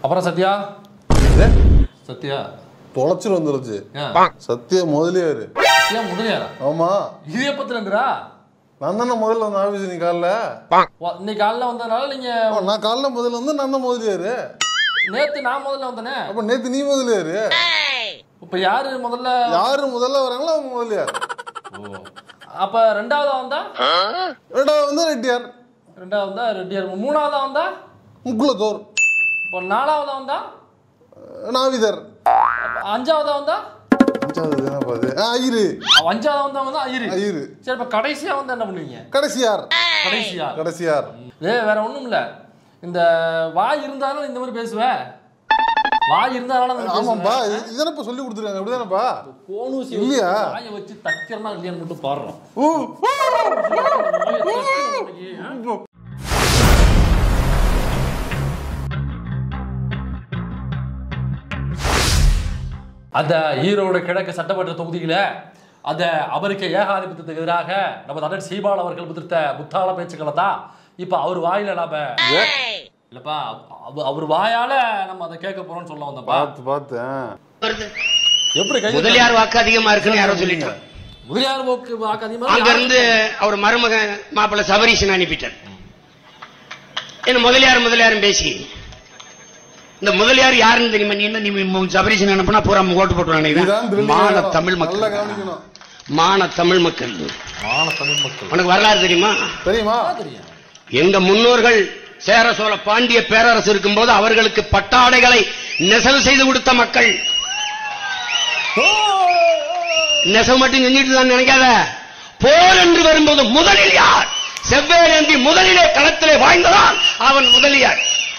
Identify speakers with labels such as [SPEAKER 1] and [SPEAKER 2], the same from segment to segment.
[SPEAKER 1] அப்புறம் சத்யா
[SPEAKER 2] ஏ,
[SPEAKER 1] சத்யா
[SPEAKER 2] தொலைச்சிட்டு வந்துருச்சு
[SPEAKER 1] ஏன்
[SPEAKER 2] சத்திய முதலியாரு
[SPEAKER 1] சத்யா முதலியாரா
[SPEAKER 2] ஆமா
[SPEAKER 1] இது எப்பத்துல இருந்துடா
[SPEAKER 2] நான் தானே முதல்ல வந்த ஆபீஸ் நீ காலைல
[SPEAKER 1] வா- இன்னைக்கு காலைல வந்ததுனால நீங்க
[SPEAKER 2] ஆ, நான் காலைல முதல்ல வந்து நான் தான் முதலியாரு
[SPEAKER 1] நேத்து நான் முதல்ல வந்தேனே
[SPEAKER 2] அப்ப நேத்து நீ முதலியாரு
[SPEAKER 1] இப்ப யாரு முதல்ல
[SPEAKER 2] யாரு முதல்ல வராங்களோ அவங்க முதலியார்
[SPEAKER 1] அப்ப ரெண்டாவதா வந்தா
[SPEAKER 2] ரெண்டாவது வந்து ரெட்டியார்
[SPEAKER 1] ரெண்டாவது வந்தா ரெட்டியார் மூணாவதா வந்தா
[SPEAKER 2] முக்குலத்தோர்
[SPEAKER 1] இப்போ நாலாவதா வந்தா
[SPEAKER 2] நாவிதர்
[SPEAKER 1] அப்ப அஞ்சாவதா வந்தா
[SPEAKER 2] அஞ்சாவது என்ன பாது ஆ, ஐயரு
[SPEAKER 1] அவ அஞ்சாவதா வந்தா வந்து ஐயரு
[SPEAKER 2] ஐயரு
[SPEAKER 1] சரி இப்ப கடைசியா வந்து என்ன பண்ணுவீங்க
[SPEAKER 2] கடைசியார்
[SPEAKER 1] கடைசியா
[SPEAKER 2] கடைசியார்
[SPEAKER 1] ஏ வேற ஒண்ணும் இல்ல இந்த வாய் இருந்தாலும் இந்த மாதிரி பேசுவேன் வாய் இருந்தாலும்
[SPEAKER 2] ஆமாப்பா இது- இதுதானப்பா சொல்லி கொடுத்துருக்காங்க அப்படிதானப்பா
[SPEAKER 1] போனூசி
[SPEAKER 2] இல்லையா?
[SPEAKER 1] வாயை வச்சு தைக்கிறனா இல்லையான்னு மட்டும் பாடுறோம்
[SPEAKER 2] ஊ,
[SPEAKER 1] அந்த ஈரோடு கிழக்கு சட்டமன்ற தொகுதியில அந்த அமெரிக்க ஏகாதிபத்தியத்துக்கு எதிராக நம்ம அண்ணன் சீபால் அவர்கள் முதிர்த்த முத்தாள பேச்சுக்களை தான் இப்ப அவர் வாயில நாம இல்லப்பா அவ- அவர் வாயால நம்ம அதை கேட்க போறோம்னு சொல்ல வந்தப்பா
[SPEAKER 2] பார்த்து பார்த்தேன்
[SPEAKER 3] வருது.
[SPEAKER 1] எப்படி கை
[SPEAKER 3] முதலியார் வாக்கு அதிகமா இருக்குன்னு யாரோ சொல்லிட்டார்
[SPEAKER 1] முதலியார் போக்கு வாக்கு அதிகமா
[SPEAKER 3] அங்க இருந்து அவர் மருமகன் மாப்பிள்ள சபரீஷன் அனுப்பிட்டார் என்ன முதலியார் முதலியாரும் பேசி இந்த முதலியார் யாருன்னு தெரியுமா நீ என்ன நீ மு- சபரீஷன் அனுப்புனா பூரா ஓட்டு போட்டுருவாங்க
[SPEAKER 2] இதுதான் thrilling
[SPEAKER 3] மான
[SPEAKER 2] ஆகணும்.
[SPEAKER 3] தமிழ்
[SPEAKER 2] நல்லா
[SPEAKER 3] மக்கள்
[SPEAKER 2] கவனிக்கணும்
[SPEAKER 3] மான தமிழ் மக்கள்
[SPEAKER 1] மான தமிழ் மக்கள்
[SPEAKER 3] உனக்கு வரலாறு தெரியுமா
[SPEAKER 2] தெரியுமா
[SPEAKER 1] தெரியும்
[SPEAKER 3] எங்க முன்னோர்கள் சேர சோழ பாண்டிய பேரரசு இருக்கும்போது அவர்களுக்கு பட்டாடைகளை நெசவு செய்து கொடுத்த மக்கள் நெசவு மட்டும் செஞ்சுட்டு தான் நினைக்காத போர் என்று வரும்போது முதலில் யார் செவ்வேறேந்தி முதலிலே களத்திலே வாய்ந்ததான் அவன் முதலியார்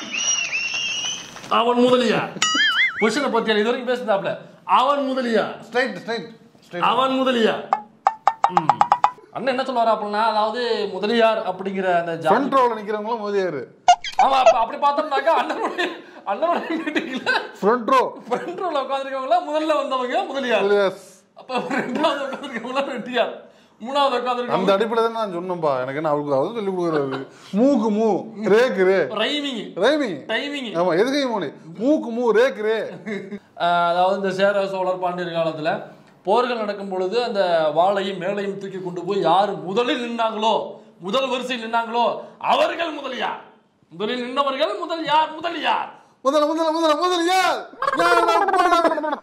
[SPEAKER 1] அவன் முதலியா பொசிஷனை பத்தி இது வரைக்கும் பேசுதாப்ல அவன் முதலியா
[SPEAKER 2] ஸ்ட்ரைட் ஸ்ட்ரைட் ஸ்ட்ரைட்
[SPEAKER 1] அவன் முதலியா ம். அண்ணன் என்ன சொல்லுவாரு அப்படின்னா அதாவது முதலியார் அப்படிங்கிற அந்த ஜாதி
[SPEAKER 2] ஃப்ரண்ட் ரோல நிக்கிறவங்களும் முதலியாரு
[SPEAKER 1] ஆமா அப்ப அப்படி பார்த்தோம்னாக்கா அண்ணனுடைய அண்ணனுடைய மீட்டிங்ல
[SPEAKER 2] ஃப்ரண்ட் ரோ
[SPEAKER 1] ஃப்ரண்ட் ரோல உட்காந்துருக்கவங்கள முதல்ல வந்தவங்க முதலியார்
[SPEAKER 2] முதலியார்
[SPEAKER 1] அப்ப ரெண்டாவது உட்காந்துருக்கவங்கள ரெட்டியார் மூணாவது
[SPEAKER 2] அந்த
[SPEAKER 1] உட்காந்துருக்கவங்க
[SPEAKER 2] அடிப்படையில தான் நான் சொன்னேன்பா எனக்கு என்ன அவருக்கு அதாவது சொல்லி கொடுக்குறாரு மூக்கு மூ ரேக்கு ரே
[SPEAKER 1] ரைமிங்
[SPEAKER 2] ரைமிங்
[SPEAKER 1] டைமிங்
[SPEAKER 2] ஆமா எதுக்கை மோனி மூக்கு மூ ரேக்கு ரே
[SPEAKER 1] அதாவது இந்த சேர சோழர் பாண்டியர் காலத்துல போர்கள் நடக்கும் பொழுது அந்த வாளையும் மேலையும் தூக்கி கொண்டு போய் யார் முதலில் நின்னாங்களோ முதல் வரிசையில் நின்னாங்களோ அவர்கள் முதலியார் முதலில் நின்றவர்கள் முதல் யார் முதல் யார்
[SPEAKER 2] முதல்ல முதல்ல முதல்ல முதல்ல யார் யார்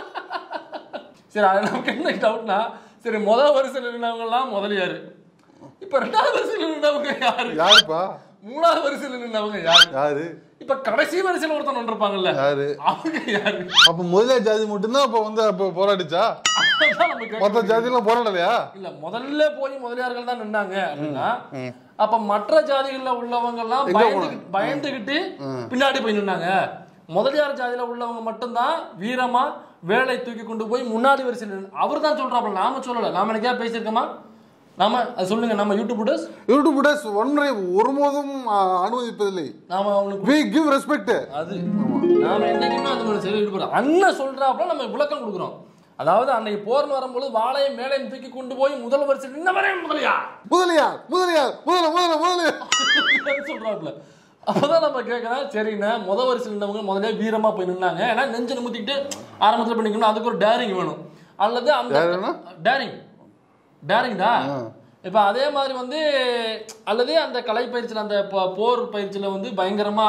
[SPEAKER 1] சரி அது நமக்கு என்ன டவுட்னா சரி முதல் வரிசையில் நின்றவங்க எல்லாம் முதலியாரு இப்ப ரெண்டாவது வரிசையில் நின்றவங்க யாரு
[SPEAKER 2] யாருப்பா
[SPEAKER 1] மூணாவது வரிசையில் நின்றவங்க யாரு
[SPEAKER 2] யாரு
[SPEAKER 1] இப்ப கடைசி வரிசையில் ஒருத்தன் நின்றுப்பாங்கல்ல
[SPEAKER 2] யாரு
[SPEAKER 1] அவங்க யாரு
[SPEAKER 2] அப்ப முதலியார் ஜாதி மட்டும்தான் அப்ப வந்து அப்ப போராடிச்சா
[SPEAKER 1] அதான் நம்ம கேட்க
[SPEAKER 2] மத்த ஜாதி எல்லாம் போராடலையா
[SPEAKER 1] இல்ல முதல்ல போய் முதலியார்கள் தான் நின்னாங்க அப்படின்னா அப்ப மற்ற ஜாதிகள்ல உள்ளவங்க எல்லாம்
[SPEAKER 2] எங்க
[SPEAKER 1] பயந்து பயந்துகிட்டு பின்னாடி போய் நின்னாங்க முதலியார் ஜாதியில உள்ளவங்க மட்டும்தான் வீரமா வேலை தூக்கி கொண்டு போய் முன்னாடி வரிசையில் அவர் தான் சொல்றாப்ல நாம சொல்லல நாம எனக்கா பேசியிருக்கோமா நாம அது சொல்லுங்க நம்ம யூடியூப் விடஸ்
[SPEAKER 2] யூடியூப் டேஸ் ஒன்றை ஒருபோதும் ஆ, அனுமதிப்பதில்லை
[SPEAKER 1] நாம அவங்களுக்கு
[SPEAKER 2] வி கிவ் ரெஸ்பெக்ட்
[SPEAKER 1] அது நாம என்னைக்குமே அந்த மாதிரி செயல் ஈடுபடுறோம் அண்ணன் சொல்றாப்புல நம்ம விளக்கம் கொடுக்குறோம் அதாவது அன்னைக்கு போர்னு வரும்போது வாழையும் மேலையும் தூக்கி கொண்டு போய் முதல் வரிசையில் நின்னவரே முதலியா
[SPEAKER 2] முதலியார் முதலியார் முதல்ல முதல்ல முதலியார்
[SPEAKER 1] சொல்றாப்ல அப்பதான் நம்ம கேட்கறோம் சரிண்ணா முத வரிசையில் இருந்தவங்க முதல்ல வீரமா போய் நின்னாங்க ஏன்னா நெஞ்சு நிமித்திக்கிட்டு ஆரம்பத்துல பண்ணிக்கணும் அதுக்கு ஒரு டேரிங் வேணும் அல்லது அந்த
[SPEAKER 2] Daring னா?
[SPEAKER 1] டேரிங் டேரிங்டா இப்ப அதே மாதிரி வந்து அல்லது அந்த கலை பயிற்சியில் அந்த ப- போர் பயிற்சியில வந்து பயங்கரமா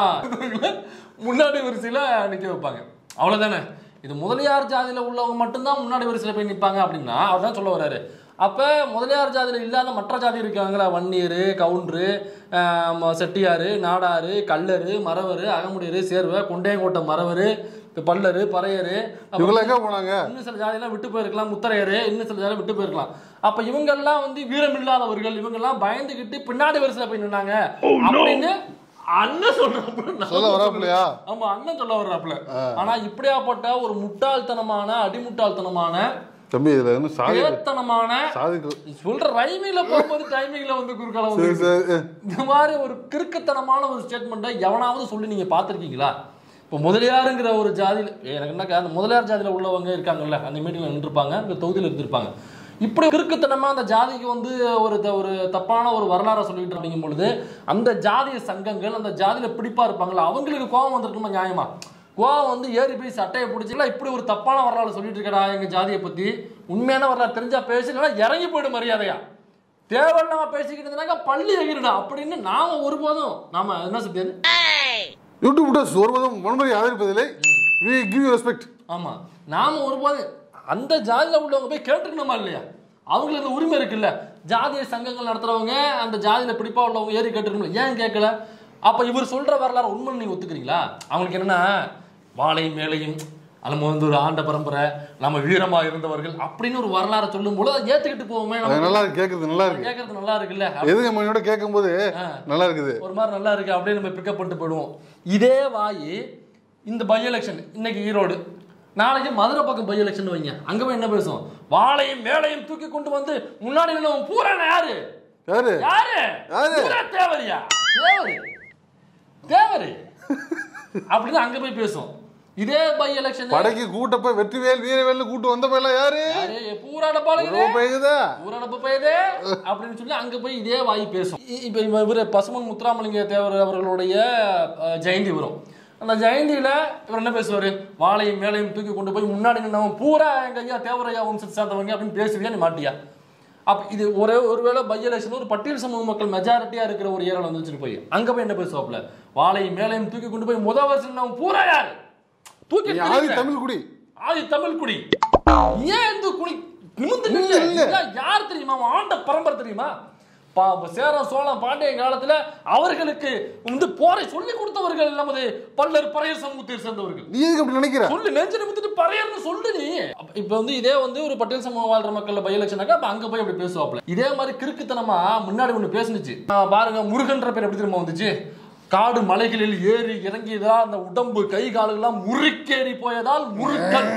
[SPEAKER 1] முன்னாடி வரிசையில நிக்க வைப்பாங்க அவ்வளவுதானே இது முதலியார் ஜாதியில உள்ளவங்க மட்டும்தான் முன்னாடி வரிசையில போய் நிப்பாங்க அப்படின்னா அவர் சொல்ல வர்றாரு அப்ப முதலியார் ஜாதியில இல்லாத மற்ற ஜாதி இருக்காங்களா வன்னியர் கவுண்டரு ஆம், செட்டியாரு நாடாரு கல்லரு மறவர் அகமுடியரு சேர்வை கொண்டையங்கோட்டை மறவர் பல்லரு பறையரு அப்புறம்
[SPEAKER 2] இவங்க எங்க போனாங்க
[SPEAKER 1] இன்னும் சில ஜாதியெல்லாம் விட்டு போயிருக்கலாம் முத்தரையரு இன்னும் சில ஜாதி விட்டு போயிருக்கலாம் அப்ப இவங்கெல்லாம் வந்து வீரம் இல்லாதவர்கள் இவங்கெல்லாம் பயந்துகிட்டு பின்னாடி வரிசையில போய் நின்னாங்க அப்படின்னு அண்ணன் சொல்றாப்புல நான்
[SPEAKER 2] சொல்ல வராப்புலையா
[SPEAKER 1] ஆமா அண்ணன் சொல்ல வர்றாப்புல ஆனா இப்படியாப்பட்ட ஒரு முட்டாள்தனமான அடிமுட்டாள்தனமான
[SPEAKER 2] தம்பி இதுல வந்து சாதி
[SPEAKER 1] பேத்தனமான
[SPEAKER 2] சாதி
[SPEAKER 1] நீ சொல்ற ரைமிங்ல போகும்போது டைமிங்ல வந்து குறுக்கால
[SPEAKER 2] சரி,
[SPEAKER 1] வந்து
[SPEAKER 2] சரி.
[SPEAKER 1] இந்த மாதிரி ஒரு கிறுக்குத்தனமான ஒரு ஸ்டேட்மெண்ட்டை எவனாவது சொல்லி நீங்க பார்த்திருக்கீங்களா இப்போ முதலியாருங்கிற ஒரு ஜாதியில் எனக்கு என்ன அந்த முதலியார் ஜாதியில உள்ளவங்க இருக்காங்கல்ல அந்த மீட்டிங்ல நின்றுப்பாங்க இந்த தொகுதியில் இருந்திருப்பாங்க இப்படி கிறுக்குத்தனமா அந்த ஜாதிக்கு வந்து ஒரு த- ஒரு தப்பான ஒரு வரலாறை சொல்லிட்டு அப்படிங்கும் பொழுது அந்த ஜாதிய சங்கங்கள் அந்த ஜாதியில பிடிப்பா இருப்பாங்களா அவங்களுக்கு கோபம் வந்திருக்குமா நியாயமா கோவம் வந்து ஏறி போய் சட்டையை பிடிச்சிக்கலாம் இப்படி ஒரு தப்பான வரலாறு சொல்லிட்டு இருக்கடா எங்க ஜாதியை பத்தி உண்மையான வரலாறு தெரிஞ்சா பேசு இல்லைன்னா இறங்கி போயிடும் மரியாதையா தேவையில்லாம பேசிக்கிட்டு இருந்தாங்க பள்ளி எகிருடா அப்படின்னு நாம ஒருபோதும் நாம என்ன சொல்றது
[SPEAKER 2] யூடியூப் விட்டர்ஸ் ஒருவதும் வன்முறை ஆதரிப்பதில்லை வி கிவ் யூ ரெஸ்பெக்ட்
[SPEAKER 1] ஆமா நாம ஒருபோதும் அந்த ஜாதியில உள்ளவங்க போய் கேட்டுக்கணுமா இல்லையா அவங்களுக்கு அந்த உரிமை இருக்குல்ல ஜாதிய சங்கங்கள் நடத்துறவங்க அந்த ஜாதியில பிடிப்பா உள்ளவங்க ஏறி கேட்டுக்கணும் ஏன் கேட்கல அப்ப இவர் சொல்ற வரலாறு உண்மை நீங்க ஒத்துக்கிறீங்களா அவங்களுக்கு என்னன்னா வாழையும் மேலையும் நம்ம வந்து ஒரு ஆண்ட பரம்பரை நம்ம வீரமா இருந்தவர்கள் அப்படின்னு ஒரு வரலாறை சொல்லும் போது அதை ஏத்துக்கிட்டு போவோமே
[SPEAKER 2] அது
[SPEAKER 1] நமக்கு
[SPEAKER 2] நல்லா இருக்கு கேட்கறது நல்லா இருக்கு
[SPEAKER 1] கேட்கறது நல்லா இருக்குல்ல
[SPEAKER 2] எதுங்க மணியோட கேட்கும்போது நல்லா இருக்குது
[SPEAKER 1] ஒரு மாதிரி நல்லா இருக்கு அப்படியே நம்ம பிக்கப் பண்ணிட்டு போயிடுவோம் இதே வாயி இந்த பை எலெக்ஷன் இன்னைக்கு ஈரோடு நாளைக்கு மதுரை பக்கம் பை எலெக்ஷன் வைங்க அங்க போய் என்ன பேசுவோம் வாழையும் மேலையும் தூக்கி கொண்டு வந்து முன்னாடி நின்னவன் பூரா யாரு
[SPEAKER 2] யாரு
[SPEAKER 1] யாரு
[SPEAKER 2] யாரு?
[SPEAKER 1] பூரா தேவரியா தேவரு தேவரு அப்படின்னு அங்க போய் பேசுவோம் இதே பை எலெக்ஷன்
[SPEAKER 2] படைக்கு கூட்டப்ப வெற்றிவேல் வீரவேல்னு கூட்டு வந்த பையெல்லாம் யாரு
[SPEAKER 1] பூரா டப்பாளுங்க
[SPEAKER 2] ரொம்ப பெய்யுதா
[SPEAKER 1] ஊரடப்பு போயதே அப்படின்னு சொல்லி அங்க போய் இதே வாய் பேசும் இ- இப்ப இவ- இவரு பசுமன் முத்துராமலிங்க தேவர் அவர்களுடைய அஹ், ஜெயந்தி வரும் அந்த ஜெயந்தியில இவர் என்ன பேசுவாரு வாழையும் மேலையும் தூக்கி கொண்டு போய் முன்னாடி நின்னவன் பூரா எங்க ஐயா தேவரையா வம்சத்தை சேர்ந்தவங்க அப்படின்னு பேசுவியா நீ மாட்டியா அப்ப இது ஒரே ஒருவேளை பை எலெக்ஷன் ஒரு பட்டியல் சமூக மக்கள் மெஜாரிட்டியா இருக்கிற ஒரு ஏரியால வந்து வச்சுட்டு போய் அங்க போய் என்ன பேசுவாப்ல வாழையும் மேலையும் தூக்கி கொண்டு போய் முத வருஷம் பூரா யாரு தூக்கி
[SPEAKER 2] நீ ஆதி தமிழ் குடி
[SPEAKER 1] ஆதி தமிழ் குடி ஏன் இந்த குடி நிமிந்து நில்லு.
[SPEAKER 2] இல்ல.
[SPEAKER 1] இதெல்லாம் யார் தெரியுமா அவன் ஆண்ட பரம்பரை தெரியுமா பா சேரம் சோழன் பாண்டியன் காலத்துல அவர்களுக்கு வந்து போரை சொல்லி கொடுத்தவர்கள் நமது பல்லர் பறையர் சமூகத்தை சேர்ந்தவர்கள்
[SPEAKER 2] நீ எதுக்கு அப்படி நினைக்கிற
[SPEAKER 1] சொல்லு நெஞ்சு நிமித்துட்டு பறையர்னு சொல்லு நீ அப்ப இப்ப வந்து இதே வந்து ஒரு பட்டியல் சமூகம் வாழ்ற மக்கள் பை எலெக்ஷனாக்கா அப்ப அங்க போய் அப்படி பேசுவாப்ல இதே மாதிரி கிறுக்குத்தனமா முன்னாடி ஒண்ணு பேசுனுச்சு ஆ, பாருங்க முருகன்ற பேர் எப்படி தெரியுமா வந்துச்சு காடு மலைகளில் ஏறி இறங்கியதால் அந்த உடம்பு கை காலுகள்லாம் முறுக்கேறி போயதால் முருக்கன்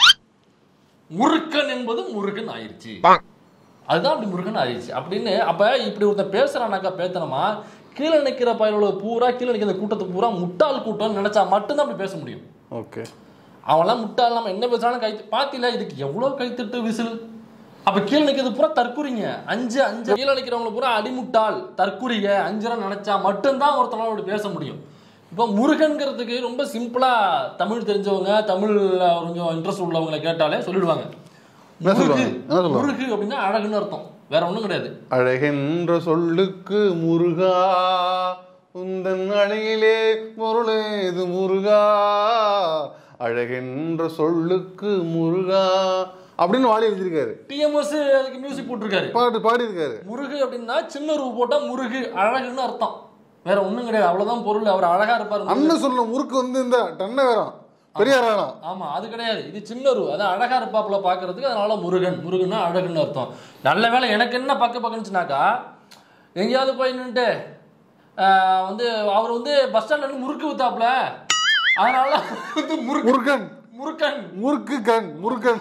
[SPEAKER 1] முருக்கன் என்பது முருகன் ஆயிருச்சு அதுதான் அப்படி முருகன் ஆயிடுச்சு அப்படின்னு அப்ப இப்படி ஒருத்தன் பேசுறானாக்கா பேத்தனமா கீழே நிக்கிற பயலோட பூரா கீழே நிக்கிற கூட்டத்துக்கு பூரா முட்டாள் கூட்டம்னு நினைச்சா மட்டும்தான் அப்படி பேச முடியும்
[SPEAKER 2] ஓகே
[SPEAKER 1] அவன்லாம் முட்டாள் நம்ம என்ன பேசுறாலும் கை பாத்தில இதுக்கு எவ்வளவு கைத்தட்டு விசில் அப்ப கீழே நிக்கிறது பூரா தற்குறிங்க அஞ்சு அஞ்சு கீழே நிக்கிறவங்க பூரா அடிமுட்டாள் தற்குறிங்க அஞ்சரை நினைச்சா மட்டும்தான் ஒருத்தனால அப்படி பேச முடியும் இப்போ முருகன்கிறதுக்கு ரொம்ப சிம்பிளா தமிழ் தெரிஞ்சவங்க தமிழ் கொஞ்சம் இன்ட்ரெஸ்ட் உள்ளவங்களை கேட்டாலே சொல்லிடுவாங்க
[SPEAKER 2] என்ன சொல்லுவாங்க?
[SPEAKER 1] முருகு
[SPEAKER 2] என்ன சொல்லுவாங்க?
[SPEAKER 1] முருகு அப்படின்னா அழகுன்னு அர்த்தம் வேற ஒண்ணும் கிடையாது
[SPEAKER 2] அழகென்ற சொல்லுக்கு முருகா உந்தன் அழகிலே பொருளேது முருகா அழகென்ற சொல்லுக்கு முருகா அப்படின்னு வாலி எழுதியிருக்காரு
[SPEAKER 1] டிஎம்எஸ் அதுக்கு மியூசிக் போட்டிருக்காரு
[SPEAKER 2] பாட்டு பாடியிருக்காரு
[SPEAKER 1] முருகு அப்படின்னா சின்ன ரூ போட்டா முருகு அழகுன்னு அர்த்தம் வேற ஒண்ணும் கிடையாது அவ்வளவுதான் பொருள் அவர் அழகா இருப்பாரு முருகன்.
[SPEAKER 2] அண்ணன் சொல்ல முறுக்கு வந்து இந்த டன்னை வேறாம் பெரியார் வேணாம்
[SPEAKER 1] ஆமா அது கிடையாது இது சின்ன ரூ அதான் அழகா இருப்பாப்புல பாக்குறதுக்கு அதனால முருகன் முருகன்னா அழகுன்னு அர்த்தம் நல்ல வேளை எனக்கு என்ன பக்க பக்கனுச்சுனாக்கா எங்கேயாவது போய் நின்னுட்டு ஆஹ், வந்து அவர் வந்து பஸ் ஸ்டாண்ட்ல இருந்து முறுக்கு வித்தாப்புல அதனால வந்து முறுக்கு
[SPEAKER 2] முருகன்
[SPEAKER 1] முருக்கன்
[SPEAKER 2] முறுக்கு கண் முருகன்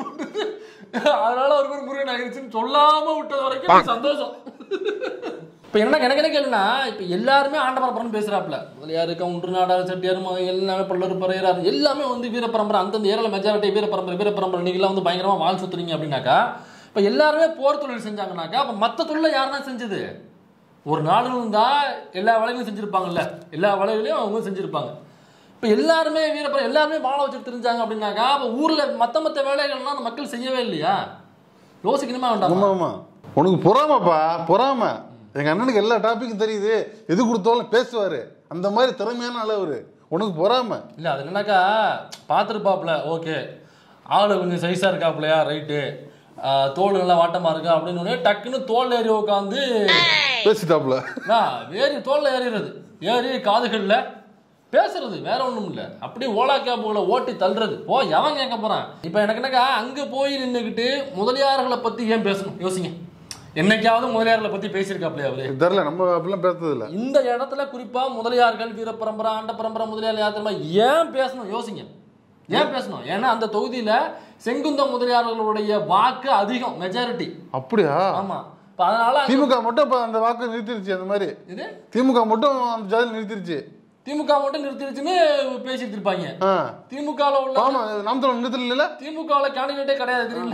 [SPEAKER 1] அதனால ஒரு பேர் முருகன் ஆகிருச்சுன்னு சொல்லாம விட்டது வரைக்கும் எனக்கு சந்தோஷம் இப்ப என்ன எனக்கு என்ன கேளுனா இப்ப எல்லாருமே ஆண்ட பரம்பரைன்னு பேசுறாப்ல முதலியாரு கவுண்டர் நாடார் செட்டியார் ம- எல்லாமே பல்லர் பறையறார் எல்லாமே வந்து வீர பரம்பரை அந்தந்த ஏரியால மெஜாரிட்டி வீர பரம்பரை வீர பரம்பரை நீங்களாம் வந்து பயங்கரமா வாழ் சுத்துறீங்க அப்படின்னாக்கா இப்ப எல்லாருமே போர் தொழில் செஞ்சாங்கன்னாக்கா அப்ப மத்த தொழிலை யாருன்னா செஞ்சது ஒரு நாடு இருந்தா எல்லா வேலைகளும் செஞ்சிருப்பாங்கல்ல எல்லா வேலைகளையும் அவங்க செஞ்சிருப்பாங்க இப்ப எல்லாருமே வீரப்பரம் எல்லாருமே வாழ வச்சு தெரிஞ்சாங்க அப்படின்னாக்கா அப்ப ஊர்ல மத்த மத்த வேலைகள்லாம் அந்த மக்கள் செய்யவே இல்லையா யோசிக்கணுமா வேண்டாமா
[SPEAKER 2] ஆமா ஆமா உனக்கு பொறாமப்பா பொறாம எங்க அண்ணனுக்கு எல்லா டாபிக்கும் தெரியுது எது கொடுத்தாலும் பேசுவாரு அந்த மாதிரி திறமையான ஆள் அவரு உனக்கு பொறாம
[SPEAKER 1] இல்ல அது என்னன்னாக்கா பார்த்துருப்பாப்ல ஓகே ஆளு கொஞ்சம் சைஸா இருக்காப்லையா ரைட்டு தோல் நல்லா வாட்டமா இருக்கா அப்படின்னு உடனே டக்குன்னு தோல் ஏறி உட்காந்து
[SPEAKER 2] பேசிட்டாப்ல
[SPEAKER 1] ஏறி தோல்ல ஏறிடுறது ஏறி காதுகள்ல பேசுறது வேற ஒண்ணும் இல்ல அப்படியே ஓலா கேப்புகளை ஓட்டி தள்ளுறது போ எவன் கேட்க போறான் இப்ப எனக்கு என்னக்கா அங்க போய் நின்னுக்கிட்டு முதலியார்களை பத்தி ஏன் பேசணும் யோசிங்க என்னைக்காவது முதலியார்களை பத்தி பேசியிருக்காப்லையா அவரு
[SPEAKER 2] தெரியல நம்ம அப்படிலாம் பேசுறது இல்ல
[SPEAKER 1] இந்த இடத்துல குறிப்பா முதலியார்கள் வீர பரம்பரை ஆண்ட பரம்பரை முதலியார் யாத்திரமா ஏன் பேசணும் யோசிங்க ஏன் பேசணும் ஏன்னா அந்த தொகுதியில செங்குந்த முதலியார்களுடைய வாக்கு அதிகம் மெஜாரிட்டி
[SPEAKER 2] அப்படியா
[SPEAKER 1] ஆமா இப்ப அதனால அங்க-
[SPEAKER 2] திமுக மட்டும் இப்ப அந்த வாக்கு நிறுத்திருச்சு அந்த மாதிரி
[SPEAKER 1] இது
[SPEAKER 2] திமுக மட்டும் அந்த ஜாதி நிறுத்திருச்சு
[SPEAKER 1] திமுக மட்டும் நிறுத்திருச்சுன்னு பேசிட்டு இருப்பாங்க
[SPEAKER 2] ஆ.
[SPEAKER 1] திமுகல உள்ள
[SPEAKER 2] ஆமா நாம் தமிழர் நிறுத்தல
[SPEAKER 1] திமுகல கேண்டிடேட்டே கிடையாது தெரியல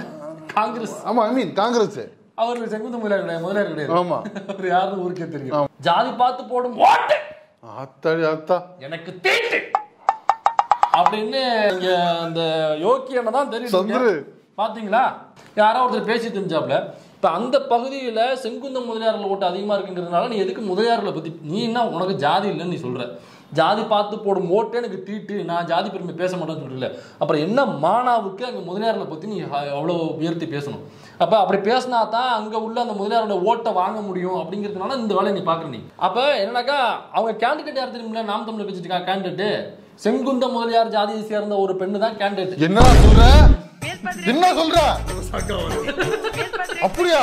[SPEAKER 1] காங்கிரஸ்
[SPEAKER 2] ஆமா ஐ மீன் காங்கிரஸ்
[SPEAKER 1] அவர் செங்குந்த முதலியார் கிடையாது முதலியார் கிடையாது
[SPEAKER 2] ஆமா
[SPEAKER 1] அவர் யாருன்னு ஊருக்கே தெரியும் ஜாதி பார்த்து போடும் ஓட்டு
[SPEAKER 2] ஆத்தாடி ஆத்தா
[SPEAKER 1] எனக்கு தீட்டு அப்படின்னு இங்க அந்த யோக்கியனை தான்
[SPEAKER 2] சந்துரு.
[SPEAKER 1] தெரியும் பாத்தீங்களா யாரோ ஒருத்தர் பேசி தெரிஞ்சாப்ல இப்ப அந்த பகுதியில செங்குந்த முதலியார்கள் ஓட்டு அதிகமா இருக்குங்கிறதுனால நீ எதுக்கு முதலியார்களை பத்தி நீ என்ன உனக்கு ஜாதி இல்லைன்னு நீ சொல்ற ஜாதி பார்த்து போடும் ஓட்டு எனக்கு தீட்டு நான் ஜாதி பெருமை பேச மாட்டேன்னு சொல்றல அப்புறம் என்ன மானாவுக்கு அங்க முதலியார்களை பத்தி நீ அ- அவ்வளவு உயர்த்தி பேசணும் அப்ப அப்படி பேசினா தான் அங்க உள்ள அந்த முதலியாரோட ஓட்டை வாங்க முடியும் அப்படிங்கிறதுனால இந்த வேலையை நீ பாக்குற நீ அப்ப என்னன்னாக்கா அவங்க கேண்டிடேட் யார் தெரியுமில்ல நாம் தமிழர் கட்சிக்கா கேண்டிடேட் செங்குந்த முதலியார் ஜாதியை சேர்ந்த ஒரு பெண்ணு தான் கேண்டிடேட்
[SPEAKER 2] என்ன சொல்ற என்ன சொல்ற அப்படியா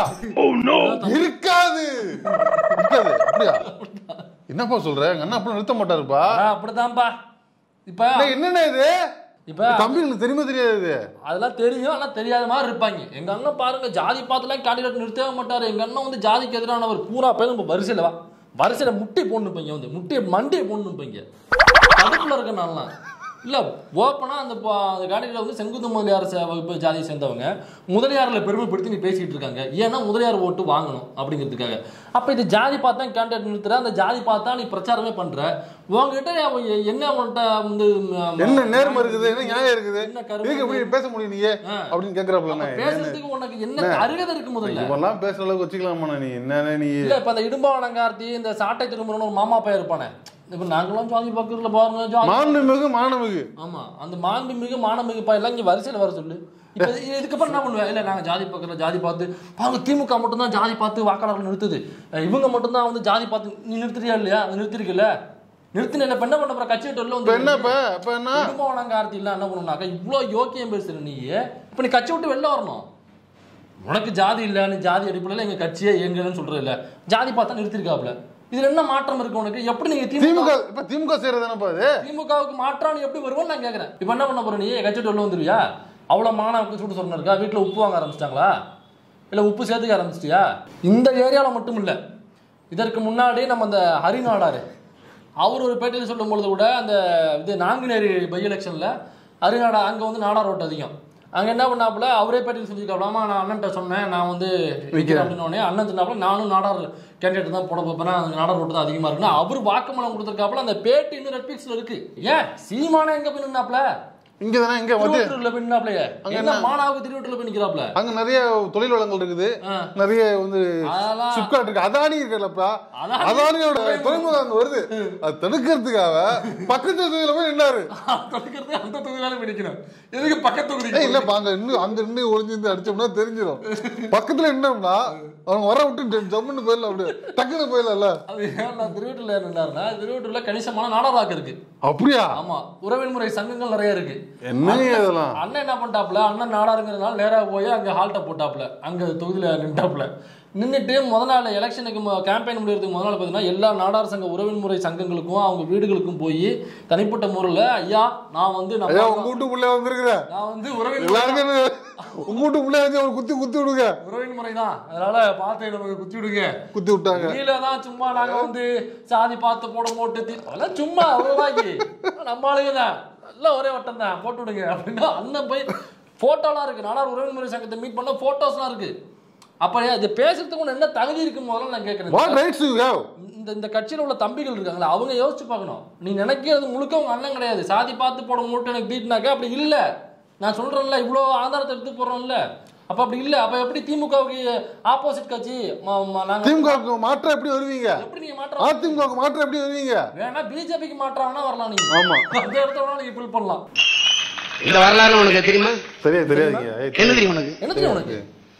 [SPEAKER 2] இருக்காது இருக்காது அப்படியா என்னப்பா சொல்ற எங்க அண்ணா அப்படி நிறுத்த மாட்டாருப்பா
[SPEAKER 1] அப்படிதான்ப்பா இப்ப
[SPEAKER 2] டேய், என்னண்ணே இது
[SPEAKER 1] இப்ப
[SPEAKER 2] தம்பிங்களுக்கு தெரியுமா தெரியாது இது
[SPEAKER 1] அதெல்லாம் தெரியும் ஆனா தெரியாத மாதிரி இருப்பாங்க எங்க அண்ணன் பாருங்க ஜாதி பார்த்துலாம் கேண்டிடேட் நிறுத்தவே மாட்டாரு எங்க அண்ணன் வந்து ஜாதிக்கு எதிரானவர் பூரா பேரும் இப்ப வரிசையில வா வரிசையில முட்டி போடணும் இருப்பீங்க வந்து முட்டியை மண்டியை போடணும் இருப்பீங்க கடுப்புல இருக்க நான்லாம் இல்ல ஓப்பனா அந்த ப- அந்த கேண்டிடேட் வந்து செங்குந்த முதலியார் சே- வகுப்பு ஜாதியை சேர்ந்தவங்க முதலியார்ல பெருமைப்படுத்தி நீ பேசிட்டு இருக்காங்க ஏன்னா முதலியார் ஓட்டு வாங்கணும் அப்படிங்கிறதுக்காக அப்ப இது ஜாதி பார்த்தா கேண்டிடேட் நிறுத்துற அந்த ஜாதி பார்த்தா நீ பிரச்சாரமே பண்ற உங்ககிட்ட அவன் எ- என்ன அவன்கிட்ட வந்து ம-
[SPEAKER 2] என்ன நேர்மை இருக்குது என்ன நியாயம் இருக்குது
[SPEAKER 1] என்ன கருமம்
[SPEAKER 2] இதுக்கு எப்படி பேச முடியும் நீங்க
[SPEAKER 1] ஆ.
[SPEAKER 2] அப்படின்னு கேக்குறாப்புல
[SPEAKER 1] பேசுறதுக்கு உனக்கு என்ன அருகதை இருக்கு முதல்ல
[SPEAKER 2] இப்பெல்லாம் பேசுற அளவுக்கு வச்சுக்கலாமா நீ என்ன நீ
[SPEAKER 1] இல்ல இப்ப அந்த இடும்பாவனங்கார்த்தி இந்த சாட்டை திரும்புறன்னு ஒரு மாமா பையன் இருப்பானே இப்ப நாங்களாம் ஜாதி பக்கத்துல பாருங்க ஜாதி
[SPEAKER 2] மாண்புமிகு மாணமிகு
[SPEAKER 1] ஆமா அந்த மாண்புமிகு மானமிகு பா எல்லாம் இங்க வரிசையில வர சொல்லு இப்ப இது- இதுக்கப்புறம் என்ன பண்ணுவேன் இல்ல நாங்க ஜாதி பக்கத்துல ஜாதி பார்த்து பாருங்க திமுக மட்டும் தான் ஜாதி பார்த்து வாக்காளர்கள் நிறுத்துது அஹ் இவங்க மட்டும் தான் வந்து ஜாதி பார்த்து நீ நிறுத்துறியா இல்லையா அது நிறுத்திருக்கல நிறுத்தின இல்ல இப்ப என்ன பண்ண போற கட்சி விட்டு வெளில
[SPEAKER 2] இப்ப
[SPEAKER 1] வந்து
[SPEAKER 2] என்ன இப்ப இப்ப என்ன
[SPEAKER 1] இடும்பாவனங்கார்த்தி இல்ல என்ன பண்ணுனாக்கா இவ்ளோ யோக்கியம் பேசுற நீ இப்ப நீ கட்சி விட்டு வெளில வரணும் உனக்கு ஜாதி இல்ல நீ ஜாதி அடிப்படையில் எங்க கட்சியே இயங்குதுன்னு சொல்றது இல்ல ஜாதி பார்த்தா நிறுத்திருக்காப்ல இதுல என்ன மாற்றம் இருக்கு உனக்கு எப்படி நீங்க திமுக
[SPEAKER 2] திமுக இப்ப திமுக செய்யறது என்னப்பா இது
[SPEAKER 1] திமுகவுக்கு மாற்றா நீ எப்படி வருவோன்னு நான் கேக்குறேன் இப்ப என்ன பண்ண போற நீ கட்சி விட்டு வெளில வந்துருவியா அவ்வளவு மாணவருக்கு சூடு சொன்ன இருக்கா வீட்டுல உப்பு வாங்க ஆரம்பிச்சிட்டாங்களா இல்ல உப்பு சேர்த்துக்க ஆரம்பிச்சிட்டியா இந்த ஏரியால மட்டும் இல்ல இதற்கு முன்னாடி நம்ம அந்த ஹரிநாடாரு அவர் ஒரு பேட்டியில் சொல்லும் பொழுது கூட அந்த இது நாங்குநேரி பை எலெக்ஷன்ல ஹரிநாடா அங்க வந்து நாடார் ஓட்டு அதிகம் அங்க என்ன பண்ணாப்புல அவரே பேட்டியில் சொல்லியிருக்காப்ல ஆமா நான் அண்ணன்ட்ட சொன்னேன் நான் வந்து விற்கிறேன் அப்படின்னு உடனே அண்ணன் சொன்னாப்புல நானும் நாடார் கேண்டிடேட் தான் போட போறேன் அந்த நாடார் ஓட்டு தான் அதிகமா இருக்குன்னு அவர் வாக்குமூலம் கொடுத்துருக்காப்புல அந்த பேட்டி இன்னும் ரெட்பிக்ஸ்ல இருக்கு ஏன் சீமானே எங்க போய் நின்னாப்ல
[SPEAKER 2] இங்க தானே இங்க வந்து
[SPEAKER 1] திருவட்டூர்ல போய் நின்னாப்லயே என்ன மானாவுக்கு திருவட்டூர்ல போய் நிக்கிறாப்ல
[SPEAKER 2] அங்க நிறைய தொழில் வளங்கள் இருக்குது
[SPEAKER 1] ஆ.
[SPEAKER 2] நிறைய வந்து
[SPEAKER 1] அதெல்லாம்
[SPEAKER 2] சிப்காட் இருக்கு அதானி இருக்குல்லப்பா
[SPEAKER 1] அதானி-
[SPEAKER 2] அதானியோட துறைமுகம் அங்க வருது அது தடுக்கிறதுக்காக பக்கத்து தொகுதியில போய் நின்னாரு
[SPEAKER 1] தொடுக்கிறது அந்த தொகுதியில போய் நிக்கணும் எதுக்கு பக்கத்து தொகுதி
[SPEAKER 2] ஏய் இல்லப்பா அங்க இன்னும் அங்க இன்னும் ஒளிஞ்சிருந்து அடிச்சோம்னா தெரிஞ்சிடும் பக்கத்துல நின்னோம்னா அவங்க வர விட்டு ஜம்முன்னு போயிடலாம் அப்படியே டக்குன்னு போயிடலாம்ல
[SPEAKER 1] அது ஏன் நான் திருவட்டூர்ல நின்றாருன்னா திருவட்டூர்ல கணிசமான நாடாராக்கு இருக்கு
[SPEAKER 2] அப்படியா
[SPEAKER 1] ஆமா உறவின் முறை சங்கங்கள் நிறைய இருக்கு
[SPEAKER 2] என்னங்க இதெல்லாம்
[SPEAKER 1] அண்ணன் என்ன பண்ணிட்டாப்ல அண்ணன் நாடாருங்கிறதுனால நேரா போய் அங்க ஹால்ட்ட போட்டாப்ல அங்க தொகுதியில நின்றாப்ல நின்னுட்டு முத நாள் எலெக்ஷனுக்கு கேம்பெயின் முடியறதுக்கு முத நாள் பார்த்தீங்கன்னா எல்லா நாடார் சங்க உறவின் முறை சங்கங்களுக்கும் அவங்க வீடுகளுக்கும் போய் தனிப்பட்ட முறையில் ஐயா நான் வந்து நம்ம
[SPEAKER 2] ஐயா உங்க வீட்டு புள்ளைய வந்திருக்கிற
[SPEAKER 1] நான் வந்து உறவின் முறை
[SPEAKER 2] எல்லாருக்கும் உங்க வீட்டு புள்ளைய வச்சு ஒரு குத்தி குத்தி விடுங்க
[SPEAKER 1] உறவின் முறை தான் அதனால பார்த்து நமக்கு குத்தி விடுங்க
[SPEAKER 2] குத்தி விட்டாங்க
[SPEAKER 1] கீழே தான் சும்மா நாங்க வந்து சாதி பார்த்து போட போட்டு தீ- அதெல்லாம் சும்மா அவ்வளோதாக்கி நம்ம ஆளுங்க தான் எல்லாம் ஒரே வட்டம் தான் போட்டு விடுங்க அப்படின்னா அண்ணன் போய் போட்டோலாம் இருக்கு நாடார் உறவின் முறை சங்கத்தை மீட் பண்ண போட்டோஸ்லாம் இருக்கு அப்ப இது பேசுறதுக்கு உனக்கு என்ன தகுதி இருக்குன்னு முதல்ல நான் கேட்கறேன்
[SPEAKER 2] வாட் ரைட்ஸ் யூ ஹேவ்
[SPEAKER 1] இந்த இந்த கட்சியில உள்ள தம்பிகள் இருக்காங்களா அவங்க யோசிச்சு பார்க்கணும் நீ நினைக்கிறது முழுக்க உங்க அண்ணன் கிடையாது சாதி பார்த்து போட மூட்டை எனக்கு தீட்டினாக்க அப்படி இல்ல நான் சொல்றேன்ல இவ்வளோ ஆதாரத்தை எடுத்து போடுறோம்ல அப்ப அப்படி இல்ல அப்ப எப்படி திமுகவுக்கு ஆப்போசிட் கட்சி ம- ம- நாங்க
[SPEAKER 2] திமுகவுக்கு மாற்றம் எப்படி வருவீங்க
[SPEAKER 1] எப்படி நீங்க மாற்றம்
[SPEAKER 2] அதிமுகவுக்கு மாற்றம் எப்படி வருவீங்க
[SPEAKER 1] வேணா பிஜேபிக்கு மாற்றாங்கன்னா வரலாம் நீங்க
[SPEAKER 2] ஆமா
[SPEAKER 1] அந்த இடத்த வேணா நீங்க ஃபில் பண்ணலாம்
[SPEAKER 3] இந்த வரலாறு உனக்கு தெரியுமா
[SPEAKER 2] சரியா தெரியாதீங்க ஏய்,
[SPEAKER 3] என்ன தெரியும் உனக்கு
[SPEAKER 1] என்ன தெரியும் உனக்கு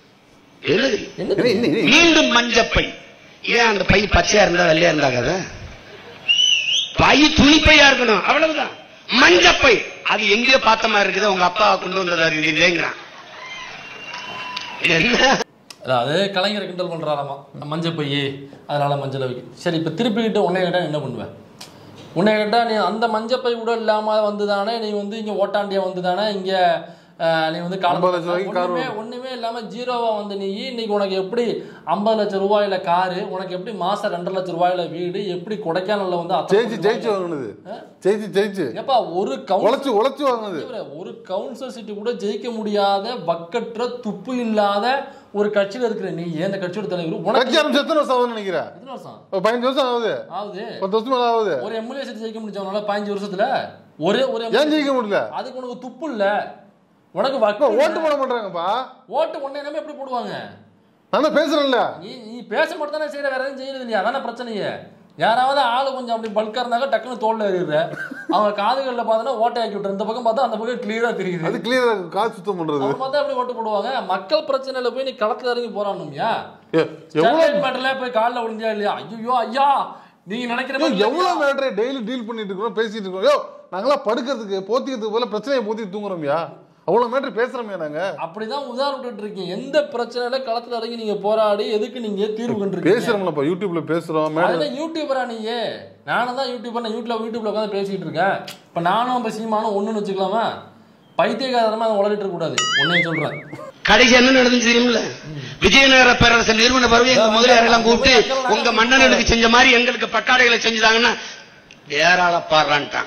[SPEAKER 3] என்ன தெரியும்
[SPEAKER 1] என்ன
[SPEAKER 2] என்ன,
[SPEAKER 1] தெரியும்
[SPEAKER 2] என்ன, என்ன?
[SPEAKER 3] மீண்டும் மஞ்சப்பை ஏன் அந்த பை பச்சையா இருந்தா வெள்ளையா இருந்தா கதை பை துணிப்பையா இருக்கணும் அவ்வளவுதான் மஞ்சப்பை அது எங்கேயோ பார்த்த மாதிரி இருக்குது உங்க அப்பா கொண்டு வந்ததா இருக்குங்கிறான் என்ன
[SPEAKER 1] அதாவது கலைஞர் கிண்டல் பண்றாராமா மஞ்சள் பையே அதனால மஞ்சள் வைக்க சரி இப்ப திருப்பிக்கிட்டு உன்னை கேட்டா என்ன பண்ணுவேன் உன்னை கேட்டா நீ அந்த மஞ்சள் பை கூட இல்லாம வந்து தானே நீ வந்து இங்க ஓட்டாண்டியா வந்து தானே இங்க அஹ், நீ வந்து காலம்
[SPEAKER 2] 50 லட்சம் ரூபாய்க்கு car
[SPEAKER 1] ஒண்ணுமே ஒண்ணுமே இல்லாம ஜீரோவா வந்து நீ இன்னைக்கு உனக்கு எப்படி ஐம்பது லட்சம் ரூபாயில காரு உனக்கு எப்படி மாசம் ரெண்டரை லட்சம் ரூபாயில வீடு எப்படி கொடைக்கானல்ல வந்து அத்தனை
[SPEAKER 2] ஜெயிச்சு
[SPEAKER 1] கோடி
[SPEAKER 2] ஜெயிச்சு
[SPEAKER 1] ரூபாயில-
[SPEAKER 2] வாங்கினது ஜெயிச்சு ஜெயிச்சு
[SPEAKER 1] ஏப்பா ஒரு கவுன்சில்
[SPEAKER 2] உழைச்சு உழைச்சு வாங்கினது
[SPEAKER 1] ஒரு கவுன்சிலர் சீட்டு கூட ஜெயிக்க முடியாத வக்கற்ற துப்பு இல்லாத ஒரு கட்சியில இருக்கிற நீ ஏன் இந்த கட்சியோட தலைவர்
[SPEAKER 2] கட்சி
[SPEAKER 1] உனக்கு
[SPEAKER 2] ஆரம்பிச்சு எத்தனை வருஷம் ஆகுதுன்னு நினைக்கிறேன்
[SPEAKER 1] எத்தனை வருஷம்
[SPEAKER 2] ஒரு பதினஞ்சு வருஷம் ஆகுது
[SPEAKER 1] ஆகுது
[SPEAKER 2] பத்து வருஷம் மேல ஆகுது
[SPEAKER 1] ஒரு எம்எல்ஏ சீட் ஜெயிக்க முடிஞ்சவனால பதினஞ்சு வருஷத்துல ஒரே ஒரு
[SPEAKER 2] ஏன்
[SPEAKER 1] MLA
[SPEAKER 2] ஜெயிக்க முடியல
[SPEAKER 1] அதுக்கு உனக்கு துப்பு இல்ல உனக்கு
[SPEAKER 2] அப்பா,
[SPEAKER 1] வக்கு
[SPEAKER 2] ஓட்டு போட மாட்டாங்கப்பா
[SPEAKER 1] ஓட்டு ஒன்னே நம்ம எப்படி போடுவாங்க
[SPEAKER 2] நான் தான் பேசுறேன்ல
[SPEAKER 1] நீ நீ பேச மட்டும் தானே செய்யற வேற எதுவும் செய்யறது இல்லையா அதானே பிரச்சனையே யாராவது ஆளு கொஞ்சம் அப்படி பல்கா இருந்தாங்க டக்குன்னு தோல்ல ஏறிடுற அவங்க காதுகளில் பார்த்தோன்னா ஓட்டை ஆக்கி விட்டுற இந்த பக்கம் பார்த்தா அந்த பக்கம் கிளியரா தெரியுது
[SPEAKER 2] அது கிளியரா காசு சுத்தம் பண்றது
[SPEAKER 1] அவங்க பார்த்தா எப்படி ஓட்டு போடுவாங்க மக்கள் பிரச்சனையில போய் நீ களத்துல இறங்கி போராடணும்யா
[SPEAKER 2] எ- எவ்வளவு
[SPEAKER 1] ஸ்டெர்லைட் மேட்டர்ல போய் காலில் விழுந்தியா இல்லையா ஐயோ ஐயா நீங்க நினைக்கிற
[SPEAKER 2] ஏய்,
[SPEAKER 1] மாதிரி
[SPEAKER 2] எவ்வளவு மேட்டரை டெய்லி டீல் பண்ணிட்டு இருக்கிறோம் பேசிட்டு இருக்கோம் யோ நாங்களாம் படுக்கிறதுக்கு போத்திக்கிறதுக்கு போல பிரச்சனையை போத்தி தூங்குறோம்யா அவ்வளவு மேட்டர் பேசுறோம்யா நாங்க
[SPEAKER 1] அப்படிதான் உதாரணம் விட்டுட்டு இருக்கீங்க எந்த பிரச்சனையில களத்துல இறங்கி நீங்க போராடி எதுக்கு நீங்க தீர்வு கண்டிருக்கீங்க
[SPEAKER 2] பேசுறோம்லப்பா யூடியூப்ல பேசுறோம் மேடம்
[SPEAKER 1] அதுதான் யூடியூபரா நீயே நானும் தான் யூடியூபர் நான் யூடியூப்ல யூடியூப்ல உட்காந்து பேசிட்டு இருக்கேன் இப்ப நானும் இப்ப சீமானும் ஒண்ணுன்னு வச்சுக்கலாமா பைத்தியகாரமா அதை உளறிட்டு இருக்க கூடாது உன்னையும் சொல்றேன்
[SPEAKER 3] கடைசி என்ன நடந்துச்சு தெரியுமில்ல விஜயநகர பேரரசு நிறுவன பருவம் எங்க முதலியாரெல்லாம் கூப்பிட்டு உங்க மன்னனுக்கு செஞ்ச மாதிரி எங்களுக்கு பட்டாடைகளை செஞ்சுதாங்கன்னா வேற ஆள பாடுறான்ட்டான்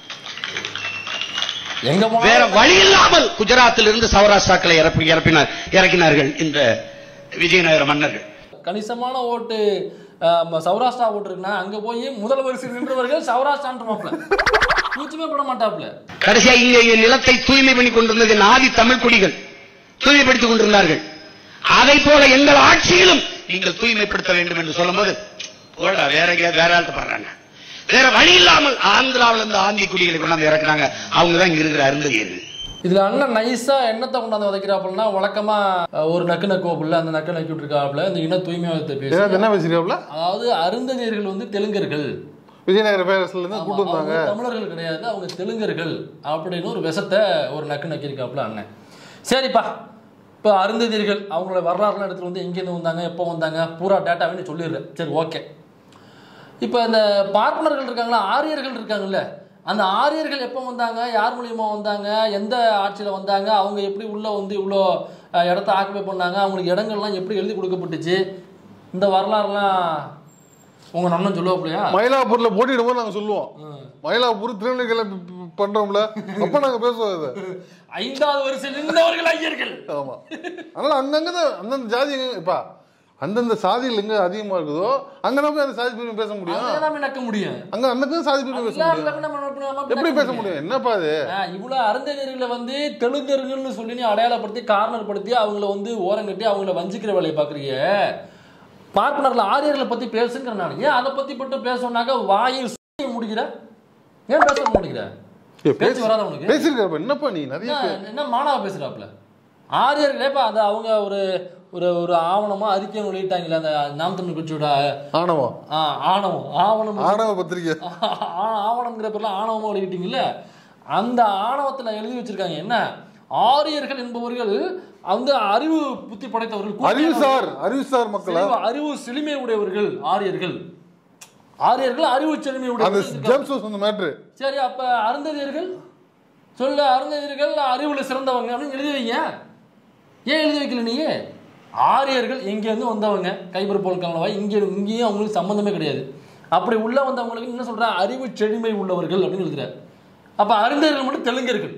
[SPEAKER 1] எங்க
[SPEAKER 3] வேற
[SPEAKER 1] போனாலும்
[SPEAKER 3] வழி இல்லாமல் குஜராத்தில் இருந்து சௌராஷ்டிராக்களை இறப்பி இறப்பினார் இறக்கினார்கள் இந்த விஜயநகர மன்னர்கள்
[SPEAKER 1] கணிசமான ஓட்டு ஆஹ், சௌராஷ்டிரா ஓட்டு இருக்குன்னா அங்க போய் முதல் வரிசையில் நின்றவர்கள் சௌராஷ்டிரான்ற மாப்பிள கூச்சமே பட மாட்டாப்ல
[SPEAKER 3] கடைசியா இங்க இங்க நிலத்தை தூய்மை பண்ணி கொண்டிருந்தது என் ஆதி தமிழ் குடிகள் தூய்மைப்படுத்திக் கொண்டிருந்தார்கள் அதை போல எங்கள் ஆட்சியிலும் நீங்கள் தூய்மைப்படுத்த வேண்டும் என்று சொல்லும்போது போடா வேற எங்கேயாவது வேற ஆள்கிட்ட பாடுறாங்க வேற வழி இல்லாமல் ஆந்திராவில இருந்து ஆந்தி குடிகளை கொண்டாந்து இறக்குனாங்க அவங்க தான் இங்க இருக்கிற அருந்ததியர்கள்
[SPEAKER 1] இதுல அண்ணன் நைஸா எண்ணத்தை கொண்டாந்து விதைக்கிறாப்புலன்னா வழக்கமா அஹ், ஒரு நக்கு நக்குவாப்புல அந்த நக்கு நக்கி விட்டுருக்காப்புல இந்த இன தூய்மையாகத்தை பேசி
[SPEAKER 2] ஏதாவது என்ன பேசுறீங்களா
[SPEAKER 1] அதாவது அருந்ததியர்கள் வந்து தெலுங்கர்கள்
[SPEAKER 2] விஜயநகர பேரரசுல இருந்து
[SPEAKER 1] ஆமா,
[SPEAKER 2] கூட்டு வந்தாங்க
[SPEAKER 1] அவங்க தமிழர்கள் கிடையாது அவங்க தெலுங்கர்கள் அப்படின்னு ஒரு விஷத்தை ஒரு நக்கு நக்கியிருக்காப்புல அண்ணன் சரிப்பா இப்போ அருந்ததியர்கள் அவங்களோட வரலாறுலாம் எடுத்துட்டு வந்து எங்கேருந்து வந்தாங்க எப்போ வந்தாங்க பூரா டேட்டாவே சொல்லிடுறேன் சரி ஓகே இப்போ இந்த பார்ப்பனர்கள் இருக்காங்களா ஆரியர்கள் இருக்காங்கல்ல அந்த ஆரியர்கள் எப்போ வந்தாங்க யார் மூலியமா வந்தாங்க எந்த ஆட்சியில் வந்தாங்க அவங்க எப்படி உள்ள வந்து இவ்வளோ அஹ், இடத்த ஆக்குபை பண்ணாங்க அவங்களுக்கு இடங்கள்லாம் எப்படி எழுதி கொடுக்கப்பட்டுச்சு இந்த வரலாறுலாம் உங்க நன்னன் சொல்லுவாப்லையா
[SPEAKER 2] மயிலாப்பூர்ல போட்டியிடும் போது நாங்க சொல்லுவோம் மயிலாப்பூர் திருநெல்வேலியில ப- ப- பண்றோம்ல அப்ப நாங்க பேசுவோம் இதை
[SPEAKER 1] ஐந்தாவது வரிசையில் இருந்தவர்கள் ஐயர்கள்
[SPEAKER 2] ஆமா அதனால அங்கங்க தான் அந்தந்த ஜாதி எங்க- இப்ப அந்தந்த சாதிகள் எங்க அதிகமா இருக்குதோ அங்க போய் அந்த சாதி பிரிவு பேச முடியும்
[SPEAKER 1] அதை நாம நக்க முடியும்
[SPEAKER 2] அங்க அந்த சாதி பிரிவு பேச முடியும்
[SPEAKER 1] எல்லாருமே நம்ம நக்க- நம்ம அப்படி
[SPEAKER 2] எப்படி
[SPEAKER 1] நக்க
[SPEAKER 2] பேச முடியும் என்னப்பா அது
[SPEAKER 1] ஆ, இவ்வளவு அருந்ததியர்களை வந்து தெலுங்கர்கள்னு சொல்லி நீ அடையாளப்படுத்தி கார்னர் படுத்தி அவங்கள வந்து ஓரங்கட்டி அவங்கள வஞ்சிக்கிற வேலையை பாக்குறீங்க பார்ப்பனர்ல ஆரியர்களை பத்தி பேசுங்கிற நான் ஏன் அதை பத்தி மட்டும் பேசணும்னாக்க வாயை சுத்தி முடிக்கிற ஏன் பேச முடிக்கிற
[SPEAKER 2] ஏய்,
[SPEAKER 1] பேச்சு
[SPEAKER 2] பேசி-
[SPEAKER 1] வராத உனக்கு
[SPEAKER 2] பேசிருக்கப்ப என்னப்பா நீ நிறைய பே-
[SPEAKER 1] என்ன- என்ன மாணவ பேசுறாப்ல ஆரியர்களேப்பா அந்த அவங்க ஒரு ஒரு ஒரு ஆவணமா அறிக்கை வெளியிட்டாங்களே அந்த நாம் தமிழ் கட்சியோட
[SPEAKER 2] ஆணவம்
[SPEAKER 1] ஆ, ஆணவம் ஆவணம்
[SPEAKER 2] ஆணவ பத்திரிக்கை
[SPEAKER 1] ஆ- ஆவணம்ங்கிற பேர்ல ஆணவமா வெளியிட்டீங்கல்ல அந்த ஆணவத்துல எழுதி வச்சிருக்காங்க என்ன ஆரியர்கள் என்பவர்கள் வந்து அறிவு புத்தி படைத்தவர்கள்
[SPEAKER 2] அறிவுசார் அறிவுசார் மக்களா
[SPEAKER 1] செழிவு- அறிவு செழுமை உடையவர்கள் ஆரியர்கள் ஆரியர்கள் அறிவு செழுமை
[SPEAKER 2] அந்த
[SPEAKER 1] உடையவர்கள் இருக்காங்க.
[SPEAKER 2] ஜேம்ஸ் அந்த மேட்ரு
[SPEAKER 1] சரி அப்ப அருந்ததியர்கள் சொல்ல அருந்ததியர்கள் அறிவுல சிறந்தவங்க அப்படின்னு எழுதி வைங்க ஏன் எழுதி வைக்கல நீ ஆரியர்கள் இங்க இருந்து வந்தவங்க கைபர் போல் கலவாய் இங்க இங்கேயும் அவங்களுக்கு சம்பந்தமே கிடையாது அப்படி உள்ள வந்தவங்களுக்கு என்ன சொல்ற அறிவு செழுமை உள்ளவர்கள் அப்படின்னு எழுதுறாரு அப்ப அருந்ததியர்கள் மட்டும் தெலுங்கர்கள்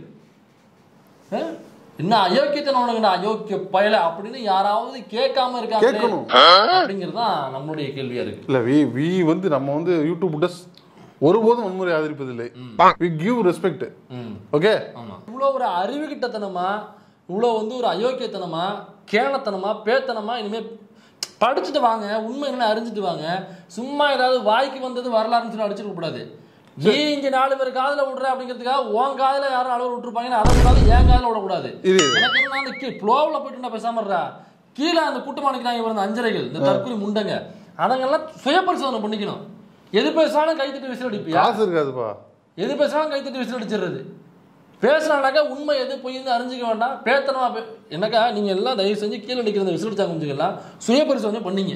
[SPEAKER 1] ஆ? என்ன அயோக்கியத்தனம் உனக்கு அயோக்கிய பயல அப்படின்னு யாராவது கேட்காம இருக்காங்க
[SPEAKER 2] கேட்கணும்.
[SPEAKER 1] அப்படிங்கிறது தான் நம்மளுடைய கேள்வியா இருக்கு
[SPEAKER 2] இல்ல வி வி வந்து நம்ம வந்து யூடியூப் டஸ் ஒருபோதும் வன்முறை ஆதரிப்பதில்லை வி கிவ் ரெஸ்பெக்ட்
[SPEAKER 1] ம்
[SPEAKER 2] ஓகே
[SPEAKER 1] ஆமா இவ்வளோ ஒரு அறிவுகிட்டத்தனமா இவ்வளோ வந்து ஒரு அயோக்கியத்தனமா கேணத்தனமா பேத்தனமா இனிமே படிச்சுட்டு வாங்க உண்மை என்ன அறிஞ்சிட்டு வாங்க சும்மா ஏதாவது வாய்க்கு வந்தது வரலாறுன்னு சொல்லி அடிச்சிருக்க கூடாது நீ இங்க நாலு பேர் காதுல விடுற அப்படிங்கிறதுக்காக உன் காதுல யாரும் அளவு விட்டுருப்பாங்கன்னு அதை விடாது என் காதுல விடக்கூடாது
[SPEAKER 2] இது
[SPEAKER 1] எனக்கு என்ன அந்த கீ ஃப்ளோவில் போயிட்டு நான் பேசாம இருடா. கீழே அந்த கூட்டமானிக்கு நாங்கள் இருந்த அஞ்சரைகள் இந்த தற்கொலை முண்டங்க அதங்கெல்லாம் சுய பரிசோதனை பண்ணிக்கணும் எது பேசினாலும் கைத்தட்டி விசில் அடிப்பியா
[SPEAKER 2] காசு இருக்காதுப்பா
[SPEAKER 1] எது பேசினாலும் கைத்தட்டி விசில் அடிச்சிடுறது பேசுனானாக்கா உண்மை எது பொய்ன்னு அறிஞ்சிக்க வேண்டாம் பேத்தனமா பே என்னக்கா நீங்க எல்லாம் தயவு செஞ்சு கீழே நிற்கிற இந்த விசில் அடிச்சாங்க முடிஞ்சுக்கலாம் சுய பரிசோதனை பண்ணீங்க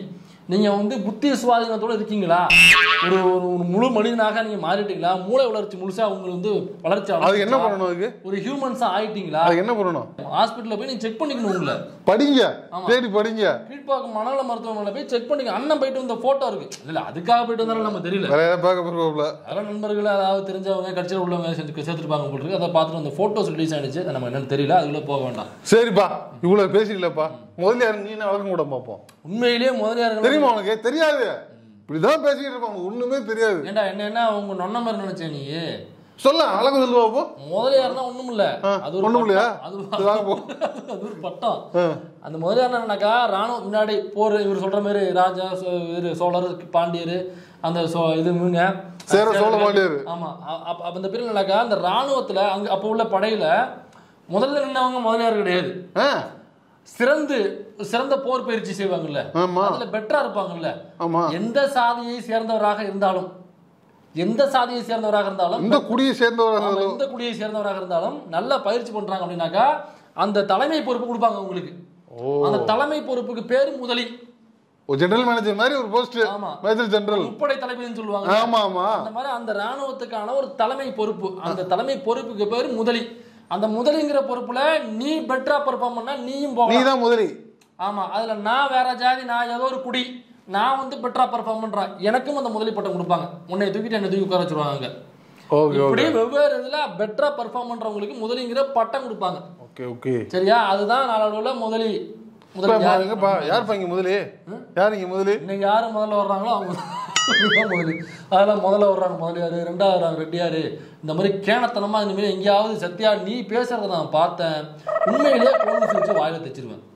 [SPEAKER 1] நீங்க வந்து புத்தி சுவாதீனத்தோட இருக்கீங்களா ஒரு ஒரு ஒரு முழு மனிதனாக நீங்க மாறிட்டீங்களா மூளை வளர்ச்சி முழுசா உங்களுக்கு வந்து வளர்ச்சி
[SPEAKER 2] அதுக்கு என்ன
[SPEAKER 1] அடைஞ்சிருச்சா?
[SPEAKER 2] பண்ணணும் அதுக்கு
[SPEAKER 1] ஒரு ஹியூமன்ஸா ஆயிட்டீங்களா
[SPEAKER 2] அதுக்கு என்ன பண்ணணும்
[SPEAKER 1] ஹாஸ்பிட்டல்ல போய் நீங்க செக் பண்ணிக்கணும் உங்களை
[SPEAKER 2] படிங்க தேடி படிங்க
[SPEAKER 1] கீழ்ப்பாக்கம் மனநல மருத்துவமனையில போய் செக் பண்ணிக்க அண்ணன் போயிட்டு வந்த போட்டோ இருக்கு இல்ல அதுக்காக போயிட்டு வந்தாலும் நம்ம தெரியல
[SPEAKER 2] வேற ஏதாவது பார்க்க போறோம்ல
[SPEAKER 1] அதெல்லாம் நண்பர்கள் அதாவது தெரிஞ்சவங்க கட்சியில் உள்ளவங்க சேர்த்து சேர்த்துருப்பாங்க போல இருக்கு அதை பார்த்துட்டு அந்த போட்டோஸ் ரிலீஸ் ஆயிடுச்சு அது நம்ம என்னன்னு தெரியல அதுக்குள்ள போக வேண்டாம்
[SPEAKER 2] சரிப்பா இவ்வளவு பேசிக்கலப்பா முதல்ல யாரு நீ என்ன வழக்கம் கூட பார்ப்போம்
[SPEAKER 1] உண்மையிலேயே முதலியார்
[SPEAKER 2] தெரியுமா உனக்கு தெரியாது இப்படிதான் பேசிக்கிட்டு இருப்பான் உனக்கு ஒண்ணுமே தெரியாது
[SPEAKER 1] ஏண்டா என்ன என்ன உங்க நொன்ன மாதிரி நினைச்சே நீ
[SPEAKER 2] சொல்ல அழகு சொல்லு பார்ப்போம்
[SPEAKER 1] முதலியார்னா ஒண்ணும் இல்ல
[SPEAKER 2] ஆ,
[SPEAKER 1] அது ஒரு
[SPEAKER 2] ஒண்ணும் இல்லையா?
[SPEAKER 1] பட்டம். அது
[SPEAKER 2] சரி, வாங்க போ.
[SPEAKER 1] அது ஒரு பட்டம்
[SPEAKER 2] ஆ.
[SPEAKER 1] அந்த முதலியார் என்னன்னாக்கா ராணுவம் முன்னாடி போர் இவர் சொல்ற மாதிரி ராஜா சோ- இவரு சோழர் பாண்டியர் அந்த சோ இது இவங்க
[SPEAKER 2] சேர சோழ பாண்டியர்.
[SPEAKER 1] ஆமா அ- அப்ப அப்ப அந்த பீரியட் என்னக்கா அந்த ராணுவத்துல அங்க அப்ப உள்ள படையில முதல்ல நின்னவங்க முதலியார் கிடையாது
[SPEAKER 2] ஆ,
[SPEAKER 1] சிறந்து சிறந்த போர் பயிற்சி செய்வாங்கல்ல
[SPEAKER 2] ஆமா.
[SPEAKER 1] அதுல பெட்டரா இருப்பாங்கல்ல
[SPEAKER 2] ஆமா
[SPEAKER 1] எந்த சாதியை சேர்ந்தவராக இருந்தாலும் எந்த சாதியை சேர்ந்தவராக இருந்தாலும்
[SPEAKER 2] இந்த குடியை சேர்ந்தவராக
[SPEAKER 1] ஆமா, எந்த குடியை சேர்ந்தவராக இருந்தாலும் நல்லா பயிற்சி பண்றாங்க அப்படின்னாக்கா அந்த தலைமை பொறுப்பு கொடுப்பாங்க உங்களுக்கு
[SPEAKER 2] ஓ
[SPEAKER 1] அந்த தலைமை பொறுப்புக்கு பேரு முதலி
[SPEAKER 2] ஒரு ஜெனரல் மேனேஜர் மாதிரி ஒரு போஸ்ட்
[SPEAKER 1] ஆமா.
[SPEAKER 2] மேஜர் ஜெனரல்
[SPEAKER 1] முப்படை தளபதினு சொல்லுவாங்க
[SPEAKER 2] ஆமா ஆமா
[SPEAKER 1] அந்த மாதிரி அந்த ராணுவத்துக்கான ஒரு தலைமை பொறுப்பு அந்த தலைமை பொறுப்புக்கு பேரு முதலி அந்த முதலிங்கிற பொறுப்புல நீ பெட்டரா பெர்ஃபார்ம் பண்ணா நீயும்
[SPEAKER 2] நீ
[SPEAKER 1] போகலாம்
[SPEAKER 2] தான் முதலி
[SPEAKER 1] ஆமா அதுல நான் வேற ஜாதி நான் ஏதோ ஒரு குடி நான் வந்து பெட்டரா பெர்ஃபார்ம் பண்றேன் எனக்கும் அந்த முதலி பட்டம் கொடுப்பாங்க உன்னை தூக்கிட்டு என்ன தூக்கி உட்கார வச்சிருவாங்க
[SPEAKER 2] ஓகே
[SPEAKER 1] இப்படி
[SPEAKER 2] ஓகே
[SPEAKER 1] வெவ்வேறு இதுல பெட்டரா பெர்ஃபார்ம் பண்றவங்களுக்கு முதலிங்கிற பட்டம் கொடுப்பாங்க
[SPEAKER 2] ஓகே ஓகே
[SPEAKER 1] சரியா அதுதான் நாளடைவுல முதலி முதலி
[SPEAKER 2] இப்ப
[SPEAKER 1] யாரு?
[SPEAKER 2] எங்கப்பா யாருப்பா இங்க முதலி யார் இங்க முதலி
[SPEAKER 1] இன்னைக்கு யாரு முதல்ல வர்றாங்களோ அவங்க தான் முதலி அதெல்லாம் முதல்ல வர்றாங்க முதலியாரு ரெண்டாவது வர்றாங்க ரெட்டியாரு இந்த மாதிரி கேனத்தனமா இந்த மாதிரி எங்கேயாவது சத்தியா நீ பேசுறத நான் பார்த்தேன் உண்மையிலேயே கோவிச்சு வச்சு வாயில தைச்சிருவேன்